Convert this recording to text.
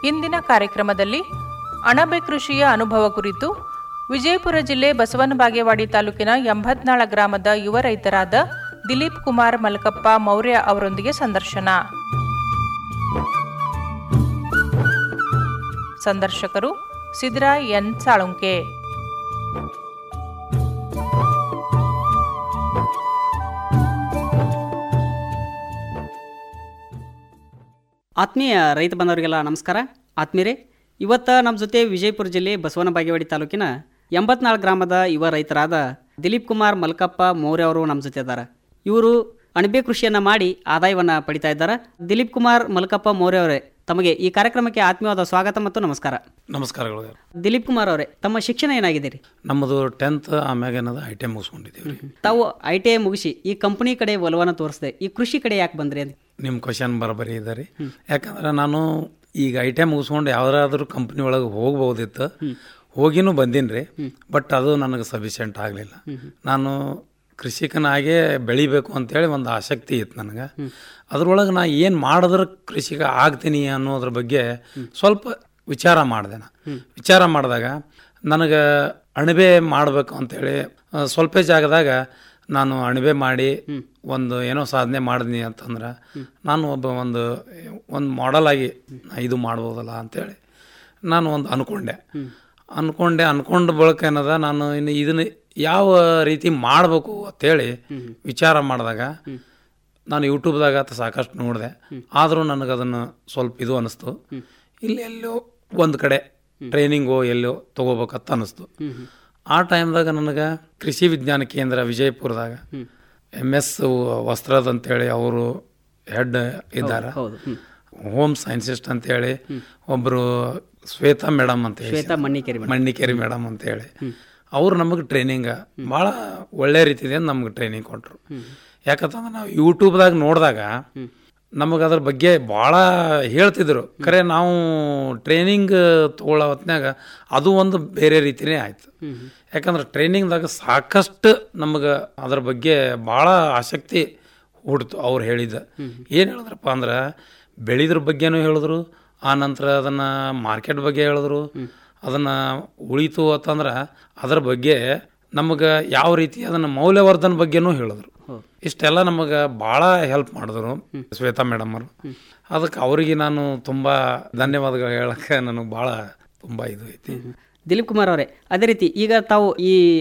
ಇಂದಿನ ಕಾರ್ಯಕ್ರಮದಲ್ಲಿ ಅಣಬೆ ಕೃಷಿಯ ಅನುಭವ ಕುರಿತು ವಿಜಯಪುರ ಜಿಲ್ಲೆ ಬಸವನ ಬಾಗೇವಾಡಿ ತಾಲೂಕಿನ ಎಂಬತ್ನಾಳ ಗ್ರಾಮದ ಯುವ ರೈತರಾದ ದಿಲೀಪ್ ಕುಮಾರ್ ಮಲ್ಕಪ್ಪ ಮೌರ್ಯ ಅವರೊಂದಿಗೆ ಸಂದರ್ಶನ ಸಂದರ್ಶಕರು ಸಿದ್ರಾಯ್ ಎನ್ ಸಾಳುಂಕೆ ಆತ್ಮೀಯ ರೈತ ಬಂದವರಿಗೆಲ್ಲ ನಮಸ್ಕಾರ ಆತ್ಮೀಯರೇ ಇವತ್ತು ನಮ್ಮ ಜೊತೆ ವಿಜಯಪುರ ಜಿಲ್ಲೆ ಬಸವನ ಬಾಗೇವಾಡಿ ತಾಲೂಕಿನ ಎಂಬತ್ನಾಲ್ಕು ಗ್ರಾಮದ ಯುವ ರೈತರಾದ ದಿಲೀಪ್ ಕುಮಾರ್ ಮಲ್ಕಪ್ಪ ಮೌರ್ಯ ಅವರು ನಮ್ಮ ಜೊತೆ ಇದ್ದಾರೆ ಇವರು ಅಣಬೆ ಕೃಷಿಯನ್ನು ಮಾಡಿ ಆದಾಯವನ್ನು ಪಡಿತಾ ಇದ್ದಾರೆ ದಿಲೀಪ್ ಕುಮಾರ್ ಮಲ್ಕಪ್ಪ ಮೌರ್ಯ ಅವರೇ ತಮಗೆ ಈ ಕಾರ್ಯಕ್ರಮಕ್ಕೆ ಆತ್ಮೀಯವಾದ ಸ್ವಾಗತ ಮತ್ತು ನಮಸ್ಕಾರ ನಮಸ್ಕಾರಗಳು ದಿಲೀಪ್ ಕುಮಾರ್ ಅವರೇ ತಮ್ಮ ಶಿಕ್ಷಣ ಏನಾಗಿದೆ ರೀ ನಮ್ಮದು ಟೆಂತ್ ಆಮ್ಯಾಗ ಏನದ ಐ ಟಿ ಎಮ್ ಮುಗಿಸ್ಕೊಂಡಿದ್ದೀವಿ ರೀ ತಾವು ಐ ಟಿ ಐ ಮುಗಿಸಿ ಈ ಕಂಪನಿ ಕಡೆ ಒಲವನ್ನು ತೋರಿಸಿದೆ ಈ ಕೃಷಿ ಕಡೆ ಯಾಕೆ ಬಂದ್ರಿ ಅಂತ ನಿಮ್ಮ ಕ್ವಶನ್ ಬರೋಬ್ಬರಿ ಇದೆ ರೀ ಯಾಕಂದ್ರೆ ನಾನು ಈಗ ಐ ಟಿ ಎಮ್ ಮುಗಿಸ್ಕೊಂಡು ಯಾವ್ದಾದ್ರು ಕಂಪ್ನಿ ಒಳಗೆ ಹೋಗ್ಬೋದಿತ್ತು ಹೋಗಿನೂ ಬಂದೀನಿ ರೀ ಬಟ್ ಅದು ನನಗೆ ಸಫಿಷಿಯೆಂಟ್ ಆಗಲಿಲ್ಲ ನಾನು ಕೃಷಿಕನಾಗೇ ಬೆಳಿಬೇಕು ಅಂತೇಳಿ ಒಂದು ಆಸಕ್ತಿ ಇತ್ತು ನನಗೆ ಅದ್ರೊಳಗೆ ನಾ ಏನು ಮಾಡಿದ್ರೆ ಕೃಷಿಕ ಆಗ್ತೀನಿ ಅನ್ನೋದ್ರ ಬಗ್ಗೆ ಸ್ವಲ್ಪ ವಿಚಾರ ಮಾಡಿದೆ ನಾ ವಿಚಾರ ಮಾಡಿದಾಗ ನನಗೆ ಅಣಬೆ ಮಾಡಬೇಕು ಅಂತೇಳಿ ಆ, ಸ್ವಲ್ಪ ಜಾಗದಾಗ ನಾನು ಅಣಬೆ ಮಾಡಿ ಒಂದು ಏನೋ ಸಾಧನೆ ಮಾಡಿದ್ನಿ ಅಂತಂದ್ರೆ ನಾನು ಒಬ್ಬ ಒಂದು ಒಂದು ಮಾಡೆಲ್ ಆಗಿ ನಾ ಇದು ಮಾಡ್ಬೋದಲ್ಲ ಅಂತೇಳಿ ನಾನು ಒಂದು ಅನ್ಕೊಂಡೆ ಅನ್ಕೊಂಡೆ ಅನ್ಕೊಂಡ ಬಳಿಕ ಏನದ ನಾನು ಇನ್ನು ಇದನ್ನ ಯಾವ ರೀತಿ ಮಾಡಬೇಕು ಅಂತೇಳಿ ವಿಚಾರ ಮಾಡಿದಾಗ ನಾನು ಯೂಟ್ಯೂಬ್ದಾಗ ಆತ ಸಾಕಷ್ಟು ನೋಡಿದೆ ಆದರೂ ನನಗೆ ಅದನ್ನು ಸ್ವಲ್ಪ ಇದು ಅನ್ನಿಸ್ತು ಇಲ್ಲಿ ಎಲ್ಲೋ ಒಂದು ಕಡೆ ಟ್ರೈನಿಂಗು ಎಲ್ಲೋ ತಗೋಬೇಕಂತ ಅನ್ನಿಸ್ತು ಆ ಟೈಮ್ದಾಗ ನನಗೆ ಕೃಷಿ ವಿಜ್ಞಾನ ಕೇಂದ್ರ ವಿಜಯಪುರದಾಗ ಎಮ್ ಎಸ್ ವಸ್ತ್ರದ್ ಅಂತೇಳಿ ಅವರು ಹೆಡ್ ಇದ್ದಾರೆ ಹೌದು ಹ್ಮ್. ಹೋಮ್ ಸೈನ್ಸಿಸ್ಟ್ ಅಂತೇಳಿ ಒಬ್ಬರು ಶ್ವೇತಾ ಮೇಡಮ್ ಅಂತ ಹೇಳಿ ಶ್ವೇತಾ ಮಣ್ಣಿಕೇರಿ ಮೇಡಮ್. ಮಣ್ಣಿಕೇರಿ ಮೇಡಮ್ ಅಂತ ಹೇಳಿ ಅವ್ರು ನಮಗೆ ಟ್ರೈನಿಂಗ್ ಭಾಳ ಒಳ್ಳೆ ರೀತಿಯಿಂದ ನಮ್ಗೆ ಟ್ರೈನಿಂಗ್ ಕೊಟ್ಟರು ಯಾಕಂತಂದ್ರೆ ನಾವು ಯೂಟ್ಯೂಬ್ದಾಗ ನೋಡಿದಾಗ ನಮಗೆ ಅದ್ರ ಬಗ್ಗೆ ಭಾಳ ಹೇಳ್ತಿದ್ರು ಖರೆ ನಾವು ಟ್ರೈನಿಂಗ್ ತಗೊಳ್ಳೋ ಹೊತ್ನ್ಯಾಗ ಅದು ಒಂದು ಬೇರೆ ರೀತಿನೇ ಆಯ್ತು ಯಾಕಂದ್ರೆ ಟ್ರೈನಿಂಗ್ದಾಗ ಸಾಕಷ್ಟು ನಮಗೆ ಅದ್ರ ಬಗ್ಗೆ ಭಾಳ ಆಸಕ್ತಿ ಹುಡ್ತು ಅವ್ರು ಹೇಳಿದ್ದ ಏನು ಹೇಳಿದ್ರಪ್ಪ ಅಂದ್ರೆ ಬೆಳೆದ್ರ ಬಗ್ಗೆನೂ ಹೇಳಿದ್ರು ಆ ನಂತರ ಅದನ್ನು ಮಾರ್ಕೆಟ್ ಬಗ್ಗೆ ಹೇಳಿದ್ರು ಅದನ್ನು ಉಳಿತು ಅಂತಂದ್ರೆ ಅದ್ರ ಬಗ್ಗೆ ನಮಗೆ ಯಾವ ರೀತಿ ಅದನ್ನು ಮೌಲ್ಯವರ್ಧನ ಬಗ್ಗೆನೂ ಹೇಳಿದ್ರು ಇಷ್ಟೆಲ್ಲ ನಮಗೆ ಭಾಳ ಹೆಲ್ಪ್ ಮಾಡಿದ್ರು ಶ್ವೇತಾ ಮೇಡಮ್ ಅವರು ಅದಕ್ಕೆ ಅವರಿಗೆ ನಾನು ತುಂಬ ಧನ್ಯವಾದಗಳು ಹೇಳಕ್ಕೆ ನನಗೆ ಭಾಳ ತುಂಬ ಇದು ಐತಿ ದಿಲೀಪ್ ಕುಮಾರ್ ಅವರೇ ಅದೇ ರೀತಿ ಈಗ ತಾವು ಈ